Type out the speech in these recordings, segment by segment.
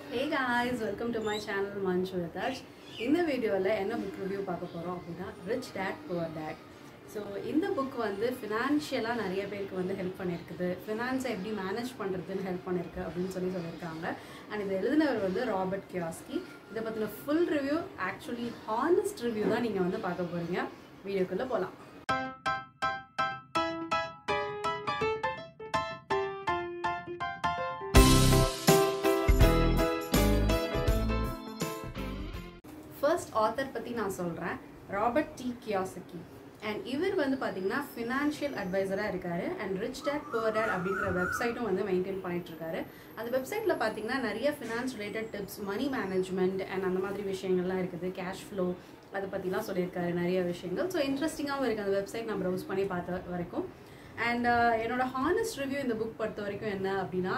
hey guys welcome to my channel Manju Vidhaj இந்த வீடியோவில் என்ன புக் ரிவ்யூ பார்க்க போகிறோம் அப்படின்னா rich dad poor dad so இந்த புக் வந்து ஃபினான்ஷியலாக நிறைய பேருக்கு வந்து ஹெல்ப் பண்ணியிருக்குது ஃபினான்ஸை எப்படி மேனேஜ் பண்ணுறதுன்னு ஹெல்ப் பண்ணியிருக்கு அப்படின்னு சொல்லி சொல்லியிருக்காங்க அண்ட் இது எழுதினவர் வந்து ராபர்ட் கியாஸ்கி இதை பற்றின full review actually honest review தான் நீங்கள் வந்து பார்க்க போகிறீங்க வீடியோக்குள்ளே போகலாம் ஃபர்ஸ்ட் ஆத்தர் பற்றி நான் சொல்கிறேன் ராபர்ட் டி கியாசக்கி அண்ட் இவர் வந்து பார்த்தீங்கன்னா ஃபினான்ஷியல் அட்வைசராக இருக்காரு and rich dad poor dad அப்படிங்கிற வெப்சைட்டும் வந்து மெயின்டைன் பண்ணிட்டு இருக்காரு அந்த வெப்சைட்டில் பார்த்தீங்கன்னா நிறைய finance related tips money management and அந்த மாதிரி விஷயங்கள்லாம் இருக்குது கேஷ் ஃப்ளோ அதை பற்றிலாம் சொல்லியிருக்காரு நிறைய விஷயங்கள் ஸோ இன்ட்ரெஸ்டிங்காகவும் இருக்குது அந்த வெப்சைட் நான் ப்ரௌஸ் பண்ணி பார்த்த வரைக்கும் அண்ட் என்னோட ஹானஸ்ட் ரிவ்யூ இந்த புக் பொறுத்த வரைக்கும் என்ன அப்படின்னா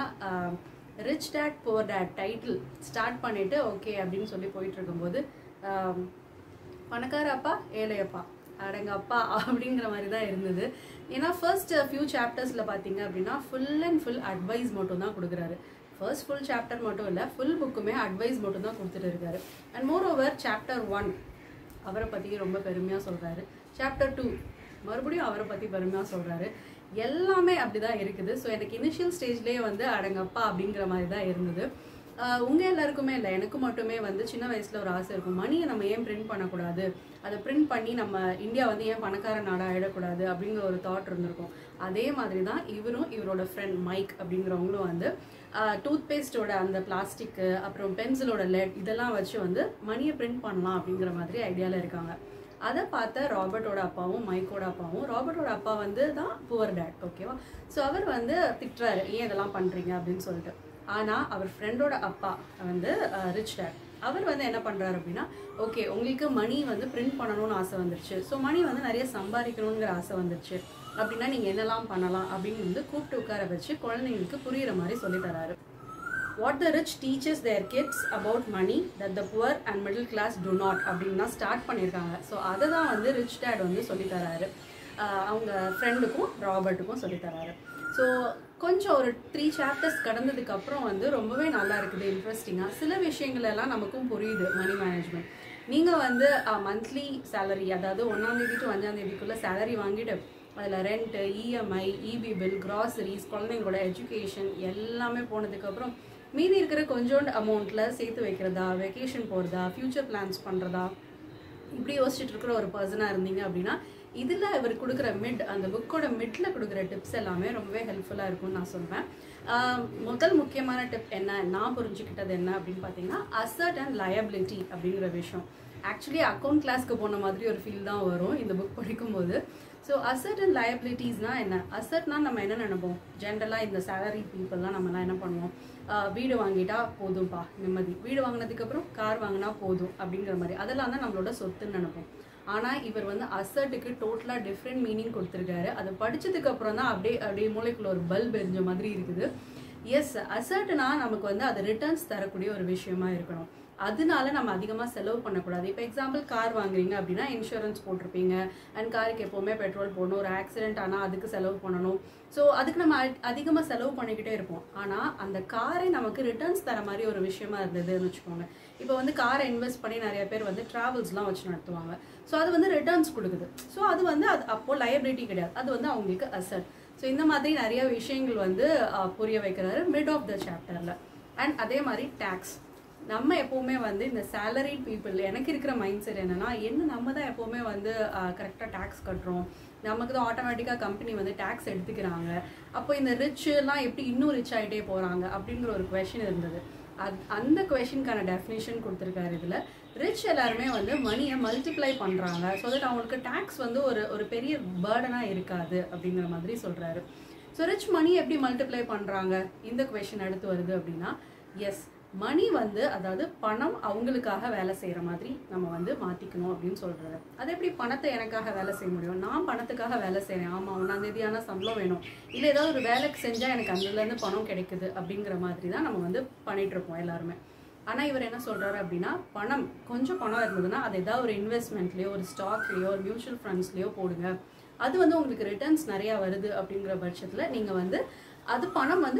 rich dad poor dad title start பண்ணிவிட்டு ஓகே அப்படின்னு சொல்லி போயிட்டு இருக்கும்போது ஆம், பணக்கார அப்பா ஏழை அப்பா அடங்க அப்பா அப்படிங்கிற மாதிரி தான் இருந்தது ஏன்னா ஃபர்ஸ்ட் ஃபியூ சாப்டர்ஸில் பார்த்தீங்க அப்படின்னா ஃபுல் அண்ட் ஃபுல் அட்வைஸ் மட்டும் தான் கொடுக்குறாரு ஃபர்ஸ்ட் ஃபுல் சாப்டர் மட்டும் இல்லை ஃபுல் புக்குமே அட்வைஸ் மட்டும் தான் கொடுத்துட்டு இருக்காரு and moreover chapter one அவரை பற்றி ரொம்ப பெருமையாக சொல்கிறாரு சாப்டர் டூ மறுபடியும் அவரை பற்றி பெருமையாக சொல்கிறாரு எல்லாமே அப்படி தான் இருக்குது ஸோ எனக்கு இனிஷியல் ஸ்டேஜ்லேயே வந்து அடங்கப்பா அப்படிங்கிற மாதிரி தான் இருந்தது ஆஹ் உங்க எல்லாருக்குமே இல்லை எனக்கு மட்டுமே வந்து சின்ன வயசுல ஒரு ஆசை இருக்கும் மணியை நம்ம ஏன் பிரிண்ட் பண்ணக்கூடாது அதை பிரிண்ட் பண்ணி நம்ம இந்தியா வந்து ஏன் பணக்கார நாடா ஆயிடக்கூடாது அப்படிங்கிற ஒரு தாட் இருந்திருக்கும் அதே மாதிரி தான் இவரும் இவரோட ஃப்ரெண்ட் மைக் அப்படிங்கிறவங்களும் வந்து டூத் பேஸ்டோட அந்த பிளாஸ்டிக்கு அப்புறம் பென்சிலோட லெட் இதெல்லாம் வச்சு வந்து மணியை பிரிண்ட் பண்ணலாம் அப்படிங்கிற மாதிரி ஐடியாவில் இருக்காங்க அதை பார்த்த ராபர்ட்டோட அப்பாவும் மைக்கோட அப்பாவும் ராபர்ட்டோட அப்பா வந்து தான் புவர் டேட் ஓகேவா ஸோ அவர் வந்து திட்டுறாரு ஏன் இதெல்லாம் பண்ணுறீங்க அப்படின்னு சொல்லிட்டு ஆனால் அவர் ஃப்ரெண்டோட அப்பா வந்து ரிச் டேட் அவர் வந்து என்ன பண்ணுறாரு அப்படின்னா ஓகே உங்களுக்கு மணி வந்து பிரிண்ட் பண்ணணும்னு ஆசை வந்துருச்சு ஸோ மணி வந்து நிறைய சம்பாதிக்கணுங்கிற ஆசை வந்துருச்சு அப்படின்னா நீங்கள் என்னெல்லாம் பண்ணலாம் அப்படின்னு வந்து கூப்பிட்டு உட்கார வச்சு குழந்தைங்களுக்கு புரியுற மாதிரி சொல்லித் தராரு what the rich teach their kids about money that the poor and middle class do not அப்படின்னு தான் ஸ்டார்ட் பண்ணியிருக்காங்க ஸோ அதை தான் வந்து ரிச் டேட் வந்து சொல்லித் தராரு ஆஹ் அவங்க ஃப்ரெண்டுக்கும் ராபர்ட்டுக்கும் சொல்லித் தராரு ஸோ கொஞ்சம் ஒரு த்ரீ சாப்டர்ஸ் கடந்ததுக்கு அப்புறம் வந்து ரொம்பவே நல்லா இருக்குது இன்ட்ரெஸ்டிங்காக சில விஷயங்கள் எல்லாம் நமக்கும் புரியுது மணி மேனேஜ்மெண்ட் நீங்கள் வந்து மந்த்லி சேலரி அதாவது ஒன்றாந்தேதி டு அஞ்சாந்தேதிக்குள்ளே சேலரி வாங்கிட்டு அதில் rent EMI EB bill groceries குழந்தைங்களோட எஜுகேஷன் எல்லாமே போனதுக்கப்புறம் மீதி இருக்கிற கொஞ்சோண்டு அமௌண்ட்டில் சேர்த்து வைக்கிறதா வெக்கேஷன் போகிறதா ஃப்யூச்சர் பிளான்ஸ் பண்ணுறதா இப்படி யோசிச்சுட்டு இருக்கிற ஒரு பர்சனாக இருந்தீங்க அப்படின்னா இதில் இவர் கொடுக்குற மிட் அந்த புக்கோட மிட்ல கொடுக்குற டிப்ஸ் எல்லாமே ரொம்பவே ஹெல்ப்ஃபுல்லாக இருக்கும்னு நான் சொல்வேன் ஆஹ் முதல் முக்கியமான டிப் என்ன நான் புரிஞ்சுக்கிட்டது என்ன அப்படின்னு பார்த்தீங்கன்னா அசர்ட் அண்ட் லயபிலிட்டி அப்படிங்கிற விஷயம் ஆக்சுவலி அக்கௌண்ட் கிளாஸ்க்கு போன மாதிரி ஒரு ஃபீல் தான் வரும் இந்த புக் படிக்கும்போது ஸோ அசர்ட் அண்ட் லயபிலிட்டிஸ்னால் என்ன அசர்ட்னா நம்ம என்ன நினைப்போம் ஜென்ரலாக இந்த சேலரி பீப்புளெலாம் நம்மலாம் என்ன பண்ணுவோம் ஆஹ் வீடு வாங்கிட்டா போதும்பா நிம்மதி வீடு வாங்கினதுக்கப்புறம் கார் வாங்கினா போதும் அப்படிங்கிற மாதிரி அதெல்லாம் தான் நம்மளோட சொத்துன்னு நினைப்போம் ஆனால் இவர் வந்து அசர்ட்டுக்கு டோட்டலாக டிஃப்ரெண்ட் மீனிங் கொடுத்துருக்காரு அதை படிச்சதுக்கு அப்புறம் தான் அப்படியே அப்படியே மூளைக்குள்ள ஒரு பல்ப் எரிஞ்ச மாதிரி இருக்குது எஸ் அசர்ட்னா நமக்கு வந்து அது ரிட்டர்ன்ஸ் தரக்கூடிய ஒரு விஷயமா இருக்கணும் அதனால நம்ம அதிகமாக செலவு பண்ணக்கூடாது இப்போ எக்ஸாம்பிள் கார் வாங்குறீங்க அப்படின்னா இன்சூரன்ஸ் போட்டிருப்பீங்க அண்ட் காருக்கு எப்போவுமே பெட்ரோல் போடணும் ஒரு ஆக்சிடென்ட் ஆனால் அதுக்கு செலவு பண்ணணும் ஸோ அதுக்கு நம்ம அதிகமாக செலவு பண்ணிக்கிட்டே இருப்போம் ஆனால் அந்த காரை நமக்கு ரிட்டர்ன்ஸ் தர மாதிரி ஒரு விஷயமா இருந்ததுன்னு வச்சுக்கோங்க இப்போ வந்து காரை இன்வெஸ்ட் பண்ணி நிறைய பேர் வந்து ட்ராவல்ஸ்லாம் வச்சு நடத்துவாங்க ஸோ அது வந்து ரிட்டர்ன்ஸ் கொடுக்குது ஸோ அது வந்து அது அப்போ லயபிலிட்டி கிடையாது அது வந்து அவங்களுக்கு அசட் ஸோ இந்த மாதிரி நிறைய விஷயங்கள் வந்து அஹ், புரிய வைக்கிறாரு மிட் ஆஃப் த சாப்டரில் அண்ட் அதே மாதிரி டேக்ஸ் நம்ம எப்போவுமே வந்து இந்த சேலரி பீப்புள் எனக்கு இருக்கிற மைண்ட் செட் என்னன்னா என்ன நம்ம தான் எப்போவுமே வந்து கரெக்டாக டேக்ஸ் கட்டுறோம் நமக்கு தான் ஆட்டோமேட்டிக்காக கம்பெனி வந்து டேக்ஸ் எடுத்துக்கிறாங்க அப்போ இந்த ரிச் எல்லாம் எப்படி இன்னும் ரிச் ஆகிட்டே போகிறாங்க அப்படிங்கிற ஒரு கொஷின் இருந்தது அது அந்த கொஷினுக்கான டெஃபினேஷன் கொடுத்துருக்காரு இதில் ரிச் எல்லாருமே வந்து மணியை மல்டிப்ளை பண்ணுறாங்க ஸோ தட் அவங்களுக்கு டேக்ஸ் வந்து ஒரு ஒரு பெரிய பேர்டனாக இருக்காது அப்படிங்கிற மாதிரி சொல்கிறாரு ஸோ ரிச் மணி எப்படி மல்டிப்ளை பண்ணுறாங்க இந்த கொஷின் அடுத்து வருது அப்படின்னா எஸ் மணி வந்து அதாவது பணம் அவங்களுக்காக வேலை செய்கிற மாதிரி நம்ம வந்து மாற்றிக்கணும் அப்படின்னு சொல்கிறாரு அது எப்படி பணத்தை எனக்காக வேலை செய்ய முடியும் நான் பணத்துக்காக வேலை செய்கிறேன் ஆமாம் ஒன்றாந்தேதி ஆனால் சம்பளம் வேணும் இல்லை ஏதாவது ஒரு வேலைக்கு செஞ்சால் எனக்கு அதுலேருந்து பணம் கிடைக்குது அப்படிங்கிற மாதிரி தான் நம்ம வந்து பண்ணிட்டு இருப்போம் எல்லாருமே ஆனால் இவர் என்ன சொல்கிறாரு அப்படின்னா பணம் கொஞ்சம் பணம் இருந்ததுன்னா அது ஏதாவது ஒரு இன்வெஸ்ட்மெண்ட்லேயோ ஒரு ஸ்டாக்லேயோ ஒரு மியூச்சுவல் ஃபண்ட்ஸ்லேயோ போடுங்க அது வந்து உங்களுக்கு ரிட்டர்ன்ஸ் நிறையா வருது அப்படிங்கிற பட்சத்தில் நீங்கள் வந்து அது பணம் வந்து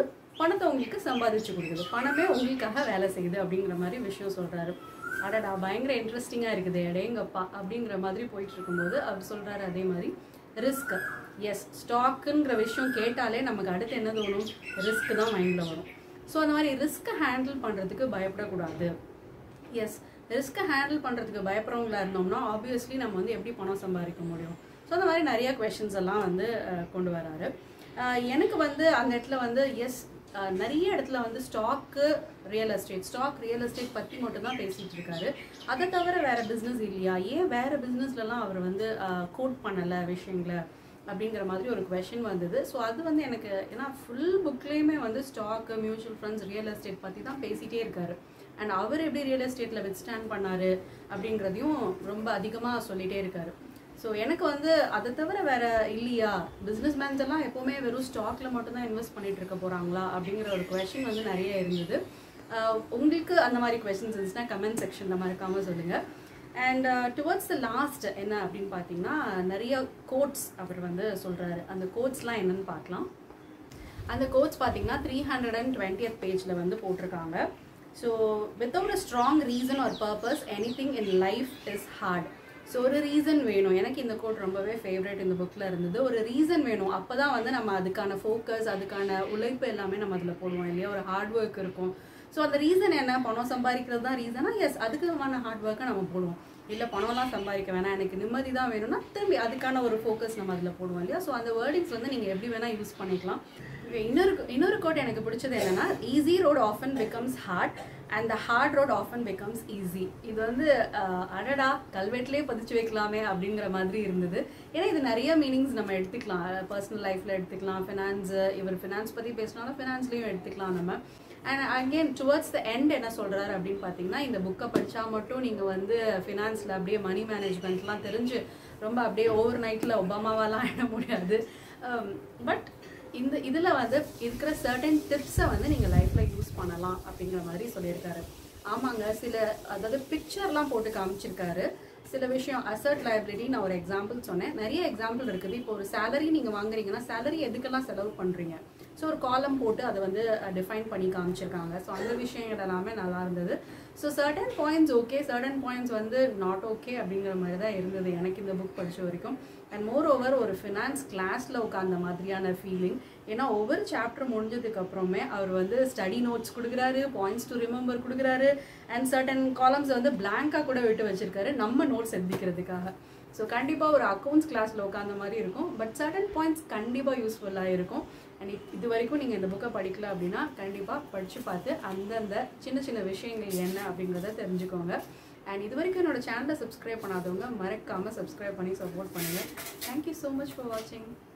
பணத்தை உங்களுக்கு சம்பாதிச்சு கொடுக்குது பணமே உங்களுக்காக வேலை செய்யுது அப்படிங்கிற மாதிரி விஷயம் சொல்றாரு அடடா பயங்கர இன்ட்ரெஸ்டிங்காக இருக்குது எடேங்கப்பா அப்படிங்கிற மாதிரி போயிட்டு இருக்கும்போது அவர் சொல்றாரு அதே மாதிரி ரிஸ்க் எஸ் ஸ்டாக்குங்கிற விஷயம் கேட்டாலே நமக்கு அடுத்து என்ன தோணும் ரிஸ்க் தான் மைண்டில் வரும் ஸோ அந்த மாதிரி ரிஸ்க்கை ஹேண்டில் பண்ணுறதுக்கு பயப்படக்கூடாது எஸ் ரிஸ்க்கை ஹேண்டில் பண்ணுறதுக்கு பயப்படுறவங்களா இருந்தோம்னா ஆப்வியஸ்லி நம்ம வந்து எப்படி பணம் சம்பாதிக்க முடியும் ஸோ அந்த மாதிரி நிறைய கொஷின்ஸ் எல்லாம் வந்து அஹ், கொண்டு வராரு அஹ், எனக்கு வந்து அந்த இடத்துல வந்து எஸ் நிறைய இடத்துல வந்து stock real estate stock real estate பற்றி மட்டும்தான் பேசிகிட்டு இருக்காரு அதை தவிர வேறு பிஸ்னஸ் இல்லையா ஏன் வேறு பிஸ்னஸ்லலாம் அவர் வந்து கோட் பண்ணலை விஷயங்களை அப்படிங்கிற மாதிரி ஒரு கொஷின் வந்தது ஸோ அது வந்து எனக்கு ஏன்னா ஃபுல் புக்லேயுமே வந்து stock mutual funds real estate பற்றி தான் பேசிகிட்டே இருக்காரு அண்ட் அவர் எப்படி ரியல் எஸ்டேட்டில் வித் ஸ்டாண்ட் பண்ணாரு அப்படிங்கிறதையும் ரொம்ப அதிகமாக சொல்லிகிட்டே இருக்காரு ஸோ எனக்கு வந்து அதை தவிர வேற இல்லையா பிஸ்னஸ் மேன்ஸ் எல்லாம் எப்போவுமே வெறும் ஸ்டாக்ல மட்டும்தான் இன்வெஸ்ட் பண்ணிட்டு இருக்க போறாங்களா அப்படிங்கிற ஒரு கொஷின் வந்து நிறைய இருந்தது ஆஹ் உங்களுக்கு அந்த மாதிரி கொஷின்ஸ் இருந்துச்சுன்னா கமெண்ட் செக்ஷனில் மறக்காம சொல்லுங்க அண்ட் டுவர்ட்ஸ் த லாஸ்ட் என்ன அப்படின்னு பார்த்தீங்கன்னா நிறைய கோட்ஸ் அவர் வந்து சொல்றாரு அந்த கோட்ஸ்லாம் என்னன்னு பார்க்கலாம் அந்த கோட்ஸ் பார்த்தீங்கன்னா த்ரீ ஹண்ட்ரட் அண்ட் டுவெண்ட்டியத் பேஜில் வந்து போட்டிருக்காங்க so without a strong reason or purpose anything in life is hard so ஒரு ரீசன் வேணும் எனக்கு இந்த கோட் ரொம்பவே ஃபேவரட் இந்த புக்கில் இருந்தது ஒரு ரீசன் வேணும் அப்போ தான் வந்து நம்ம அதுக்கான ஃபோக்கஸ் அதுக்கான உழைப்பு எல்லாமே நம்ம அதில் போடுவோம் இல்லையா ஒரு ஹார்ட் ஒர்க் இருக்கும் ஸோ அந்த ரீசன் என்ன பணம் சம்பாதிக்கிறது தான் ரீசனா எஸ் அதுக்குமான ஹார்ட் ஒர்க்கை நம்ம போடுவோம் இல்லை பணம்லாம் சம்பாதிக்க வேணாம் எனக்கு நிம்மதி தான் வேணும்னா திரும்பி அதுக்கான ஒரு ஃபோக்கஸ் நம்ம அதில் போடுவோம் இல்லையா ஸோ அந்த வேர்டிங்ஸ் வந்து நீங்கள் எப்படி வேணால் யூஸ் பண்ணிக்கலாம் Okay, இன்னொரு இன்னொரு கோட் எனக்கு பிடிச்சது என்னன்னா easy road often becomes hard and the hard road often becomes easy இது வந்து அஹ், அடடா கல்வெட்டிலே பதிச்சு வைக்கலாமே அப்படிங்கிற மாதிரி இருந்தது ஏன்னா இது நிறைய மீனிங்ஸ் நம்ம எடுத்துக்கலாம் பர்சனல் லைஃப்பில் எடுத்துக்கலாம் ஃபினான்ஸ் இவர் ஃபினான்ஸ் பற்றி பேசினாலும் ஃபினான்ஸ்லேயும் எடுத்துக்கலாம் நம்ம and again towards the end என்ன சொல்கிறாரு அப்படின்னு பார்த்தீங்கன்னா இந்த புக்கை படித்தா மட்டும் நீங்கள் வந்து ஃபினான்ஸில் அப்படியே மணி மேனேஜ்மெண்ட்லாம் தெரிஞ்சு ரொம்ப அப்படியே ஓவர் நைட்டில் ஒபாமாவாலாம் ஆயிட முடியாது பட் இந்த இதில் வந்து இருக்கிற சர்டன் டிப்ஸை வந்து நீங்கள் லைஃப்பில் யூஸ் பண்ணலாம் அப்படிங்கிற மாதிரி சொல்லியிருக்காரு ஆமாங்க சில அதாவது பிக்சர்லாம் போட்டு காமிச்சிருக்காரு சில விஷயம் அசர்ட் லைபிலிட்டி நான் ஒரு எக்ஸாம்பிள் சொன்னேன் நிறைய எக்ஸாம்பிள் இருக்குது இப்போ ஒரு சேலரி நீங்கள் வாங்குறீங்கன்னா சேலரி எதுக்கெல்லாம் செலவு பண்ணுறீங்க ஸோ ஒரு காலம் போட்டு அதை வந்து டிஃபைன் பண்ணி காமிச்சிருக்காங்க ஸோ அந்த விஷயங்கள் எல்லாமே நல்லா இருந்தது so certain points okay certain points வந்து நாட் ஓகே அப்படிங்கிற மாதிரி தான் இருந்தது எனக்கு இந்த புக் படிச்ச வரைக்கும் அண்ட் மோர் ஓவர் ஒரு ஃபினான்ஸ் கிளாஸில் உட்காந்த மாதிரியான ஃபீலிங் ஏன்னா ஒவ்வொரு சாப்டர் முடிஞ்சதுக்கு அப்புறமே அவர் வந்து ஸ்டடி நோட்ஸ் கொடுக்குறாரு பாயிண்ட்ஸ் டு ரிமெம்பர் கொடுக்குறாரு அண்ட் சர்டன் காலம்ஸ் வந்து பிளாங்காக கூட விட்டு வச்சிருக்காரு நம்ம நோட்ஸ் எழுதிக்கிறதுக்காக ஸோ கண்டிப்பாக ஒரு அக்கௌண்ட்ஸ் கிளாஸில் உட்காந்த மாதிரி இருக்கும் பட் சர்டன் பாயிண்ட்ஸ் கண்டிப்பாக யூஸ்ஃபுல்லாக இருக்கும் அண்ட் இது வரைக்கும் நீங்கள் இந்த புக்கை படிக்கல அப்படின்னா கண்டிப்பாக படித்து பார்த்து அந்தந்த சின்ன சின்ன விஷயங்கள் என்ன அப்படிங்கிறத தெரிஞ்சுக்கோங்க அண்ட் இது வரைக்கும் என்னோட சேனலை சப்ஸ்கிரைப் பண்ணாதவங்க மறக்காமல் சப்ஸ்கிரைப் பண்ணி சப்போர்ட் பண்ணுங்கள் தேங்க்யூ ஸோ மச் ஃபார் வாட்சிங்